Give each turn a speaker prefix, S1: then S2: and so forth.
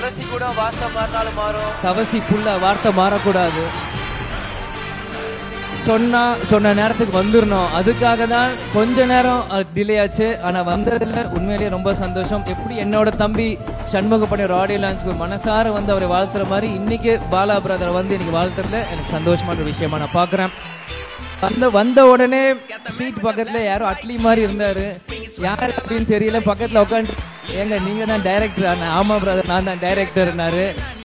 S1: துளசி கூட வாசம் மாறினாலும் மாறும்
S2: தவசி புள்ள வார்த்தை மாறக்கூடாது சொன்னா சொன்ன நேரத்துக்கு வந்துடணும் அதுக்காக தான் கொஞ்ச நேரம் டிலே ஆச்சு ஆனா வந்ததுல உண்மையிலேயே ரொம்ப சந்தோஷம் எப்படி என்னோட தம்பி சண்முக பண்ணி ஒரு ஆடியோ லான்ச்சுக்கு மனசார வந்து அவரை வாழ்த்துற மாதிரி இன்னைக்கு பாலா பிரதர் வந்து இன்னைக்கு வாழ்த்துறதுல எனக்கு சந்தோஷமான விஷயமா நான் பாக்குறேன் வந்த வந்த உடனே சீட் பக்கத்துல யாரோ அட்லி மாதிரி இருந்தாரு யார் அப்படின்னு தெரியல பக்கத்துல உட்காந்து ஏங்க நீங்க தான் டைரக்டர் ஆமா பிரதர் நான் தான் டைரக்டர்னாரு